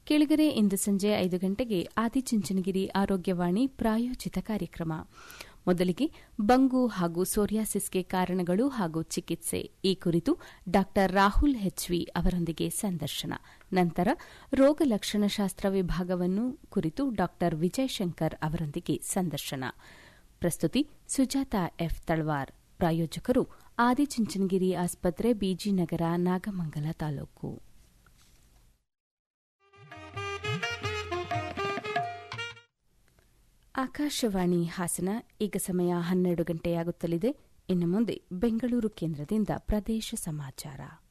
ಕೆಳಗರೆ ಇಂದು ಸಂಜೆ ಐದು ಗಂಟೆಗೆ ಆದಿಚುಂಚನಗಿರಿ ಆರೋಗ್ಯವಾಣಿ ಪ್ರಾಯೋಜಿತ ಕಾರ್ಯಕ್ರಮ ಮೊದಲಿಗೆ ಬಂಗು ಹಾಗೂ ಸೋರಿಯಾಸಿಸ್ಗೆ ಕಾರಣಗಳು ಹಾಗೂ ಚಿಕಿತ್ಸೆ ಈ ಕುರಿತು ಡಾ ರಾಹುಲ್ ಹೆಚ್ವಿ ಅವರೊಂದಿಗೆ ಸಂದರ್ಶನ ನಂತರ ರೋಗ ಲಕ್ಷಣಶಾಸ್ತ್ರ ವಿಭಾಗವನ್ನು ಕುರಿತು ಡಾ ವಿಜಯಶಂಕರ್ ಅವರೊಂದಿಗೆ ಸಂದರ್ಶನ ಪ್ರಸ್ತುತಿ ಸುಜಾತ ಎಫ್ ತಳವಾರ್ ಪ್ರಾಯೋಜಕರು ಆದಿಚುಂಚನಗಿರಿ ಆಸ್ಪತ್ರೆ ಬಿಜಿನಗರ ನಾಗಮಂಗಲ ತಾಲೂಕು ಆಕಾಶವಾಣಿ ಹಾಸನ ಈಗ ಸಮಯ ಹನ್ನೆರಡು ಗಂಟೆಯಾಗುತ್ತಲಿದೆ ಇನ್ನು ಮುಂದೆ ಬೆಂಗಳೂರು ಕೇಂದ್ರದಿಂದ ಪ್ರದೇಶ ಸಮಾಚಾರ